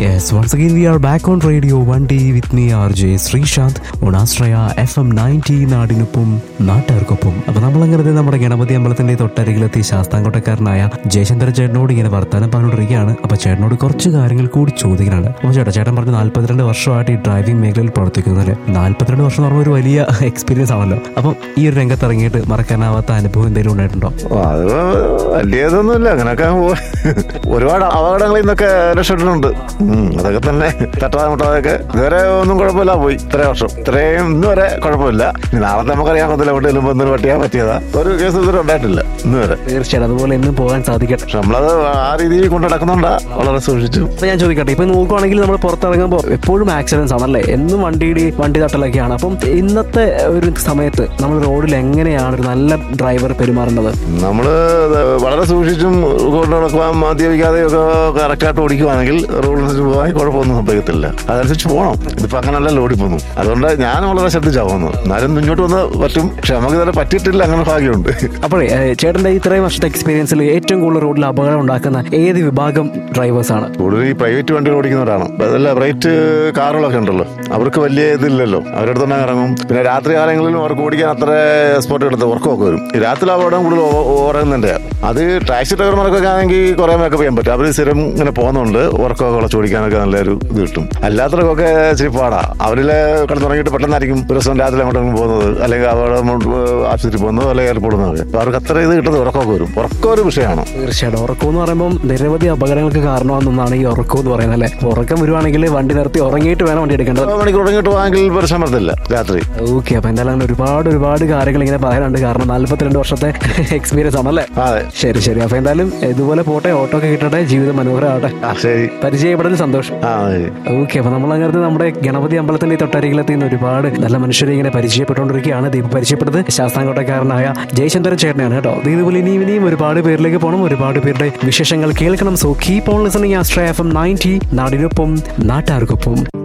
Yes, once again we are back on Radio 1D with me RJ Sreesanth on Astraya FM 90 നാടിനൊപ്പം നാട്ടുകാർക്കൊപ്പം അപ്പൊ നമ്മളങ്ങനെ നമ്മുടെ ഗണപതി അമ്പലത്തിന്റെ തൊട്ടരികിലെത്തി ശാസ്താംകോട്ടക്കാരനായ ജയചന്ദ്ര ചേട്ടനോട് ഇങ്ങനെ വർത്താനം പറഞ്ഞുകൊണ്ടിരിക്കുകയാണ് അപ്പൊ ചേട്ടനോട് കുറച്ച് കാര്യങ്ങൾ കൂടി ചോദിക്കാനാണ് അപ്പൊ ചേട്ടാ ചേട്ടൻ പറഞ്ഞ നാല്പത്തിരണ്ട് വർഷമായിട്ട് ഈ ഡ്രൈവിംഗ് മേഖലയിൽ പ്രവർത്തിക്കുന്നതിൽ നാല്പത്തിരണ്ട് വർഷം എന്ന് പറഞ്ഞ ഒരു വലിയ എക്സ്പീരിയൻസ് ആണല്ലോ അപ്പം ഈ ഒരു രംഗത്ത് ഇറങ്ങിയിട്ട് മറക്കാനാവാത്ത അനുഭവം എന്തെങ്കിലും ഉണ്ടായിട്ടുണ്ടോ ഓ, അത് വലിയതൊന്നുമില്ല അങ്ങനെയൊക്കെ പോ- ഒരുപാട് അപകടങ്ങളിൽ നിന്നൊക്കെ രക്ഷപ്പെട്ടിട്ടുണ്ട് ഉം, അതൊക്കെ തന്നെ തട്ടാതെ മുട്ടാതൊക്കെ ഇതുവരെ ഒന്നും കുഴപ്പമില്ല പോയി ഇത്രയും വർഷം ഇത്രയും ഇന്ന് വരെ കുഴപ്പമില്ല ഇനി നാളത്തെ നമുക്കറിയാൻ പറ്റില്ല വീട്ടിൽ ഒന്നും പറ്റിയാൻ പറ്റിയതാ ഒരു കേസ് ഇതുവരെ ഉണ്ടായിട്ടില്ല ഇന്ന് വരെ തീർച്ചയായിട്ടും അതുപോലെ എന്നും പോകാൻ സാധിക്കട്ടെ പക്ഷെ നമ്മളത് ആ രീതിയിൽ കൊണ്ട് നടക്കുന്നുണ്ടാ വളരെ സൂക്ഷിച്ചു അപ്പൊ ഞാൻ ചോദിക്കട്ടെ ഇപ്പൊ നോക്കുവാണെങ്കിൽ നമ്മൾ പുറത്തിറങ്ങുമ്പോൾ എപ്പോഴും ആക്സിഡൻസ് ആണല്ലേ എന്നും വണ്ടിയുടെ വണ്ടി തട്ടലൊക്കെയാണ് അപ്പം ഇന്നത്തെ ഒരു സമയത്ത് നമ്മൾ റോഡിൽ എങ്ങനെയാണ് ഒരു നല്ല ഡ്രൈവർ പെരുമാറേണ്ടത് നമ്മള് ഇത് വളരെ സൂക്ഷിച്ചും കൊണ്ട് നടക്കുവാൻ മദ്യപിക്കാതെയും ഒക്കെ കറക്റ്റായിട്ട് ഓടിക്കുവാണെങ്കിൽ റോഡിനനുസരിച്ച് പോകാൻ കുഴപ്പമൊന്നും സംഭവിക്കത്തില്ല അതനുസരിച്ച് പോകണം ഇതിപ്പോ അങ്ങനല്ല ഓടിപ്പോന്നു അതുകൊണ്ട് ഞാൻ വളരെ ശ്രദ്ധിച്ചാ പോകുന്നത് എന്നാലും മുന്നോട്ട് വന്ന് പറ്റും പക്ഷെ നമുക്ക് ഇതുവരെ പറ്റിയിട്ടില്ല അങ്ങനെ ഭാഗ്യമുണ്ട് അപ്പോഴേ ഏഹ്, ചേട്ടന്റെ ഇത്രയും വർഷത്തെ എക്സ്പീരിയൻസിൽ ഏറ്റവും കൂടുതൽ റോഡിൽ അപകടം ഉണ്ടാക്കുന്ന ഏത് വിഭാഗം ഡ്രൈവേഴ്സ് ആണ് കൂടുതൽ ഈ പ്രൈവറ്റ് വണ്ടി ഓടിക്കുന്നവരാണ് അതല്ല പ്രൈവറ്റ് കാറുകളൊക്കെ ഉണ്ടല്ലോ അവർക്ക് വലിയ ഇതില്ലല്ലോ അവരുടെ അടുത്ത് തന്നെ ഇറങ്ങും പിന്നെ രാത്രി കാലങ്ങളിലും അവർക്ക് ഓടിക്കാൻ അത്ര സ്പോട്ട് എടുത്ത് ഉറക്കമൊക്കെ വരും ഈ രാത്രി അപകടം കൂടുതൽ ഓടുന്നതിന്റെ അത് ടാക്സി ഡ്രൈവർമാർക്കൊക്കെ ആണെങ്കിൽ കുറെ മേക്കപ്പ് ചെയ്യാൻ പറ്റും അവർ സ്ഥിരം ഇങ്ങനെ പോകുന്നുണ്ട് ഉറക്കമൊക്കെ ഉളച്ച് ഓടിക്കാനൊക്കെ നല്ലൊരു ഇത് കിട്ടും അല്ലാത്തവർക്കൊക്കെ ഇച്ചിരി പാടാ അവരിലെ കിടന്നുറങ്ങിയിട്ട് പെട്ടെന്നായിരിക്കും ഒരു ദിവസം രാത്രി അങ്ങോട്ടെങ്കിലും പോകുന്നത് അല്ലെങ്കിൽ അവിടെ ആശുപത്രി പോകുന്നത് അല്ലെങ്കിൽ എയർപോർട്ട് പോകുന്നത് അപ്പൊ അവർക്ക് അത്ര ഇത് കിട്ടുന്നത് ഉറക്കമൊക്കെ വരും ഉറക്കം ഒരു വിഷയമാണ് തീർച്ചയായിട്ടും ഉറക്കം എന്ന് പറയുമ്പോൾ നിരവധി അപകടങ്ങൾക്ക് കാരണമാണെന്നാണ് ഈ ഉറക്കം എന്ന് പറയുന്നത് അല്ലേ അപ്പൊ ഉറക്കം വരുവാണെങ്കിൽ വണ്ടി നിർത്തി ഉറങ്ങിയിട്ട് വേണം വണ്ടി എടുക്കേണ്ടത് മണിക്കൂർ ഉറങ്ങിയിട്ട് പോകാമെങ്കിൽ പ്രശ്നം വരത്തില്ല രാത്രി ഓക്കെ അപ്പൊ എന്തായാലും അങ്ങനെ ഒരുപാട് ഒരുപാട് കാര്യങ്ങൾ ഇങ്ങനെ പറയാനുണ്ട് കാരണം നാല്പത്തിരണ്ട് വർഷത്തെ എക്സ്പീരിയൻസ് ആണല്ലേ അതെ ശരി ശരി അപ്പൊ എന്തായാലും ഇതുപോലെ പോട്ടെ ഓട്ടോ ഒക്കെ കിട്ടട്ടെ ജീവിതം മനോഹരമാവട്ടെ ആ ശരി പരിചയപ്പെടൽ സന്തോഷം ആ ശരി ഓക്കെ അപ്പൊ നമ്മൾ അങ്ങനത്തെ നമ്മുടെ ഗണപതി അമ്പലത്തിന്റെ ഈ തൊട്ടരികിലെത്തി നിന്ന് ഒരുപാട് നല്ല മനുഷ്യരെ ഇങ്ങനെ പരിചയപ്പെട്ടുകൊണ്ടിരിക്കുകയാണ് ദീപ് പരിചയപ്പെട്ടത് ശാസ്താംകോട്ടക്കാരനായ ജയചന്ദ്രൻ ചേട്ടനാണ് കേട്ടോ ദേ ഇതുപോലെ ഇനിയും ഇനിയും ഒരുപാട് പേരിലേക്ക് പോകണം ഒരുപാട് പേരുടെ വിശേഷങ്ങൾ കേൾക്കണം so keep on listening Astra F M ninety നാടിനൊപ്പം നാട്ടാർക്കൊപ്പം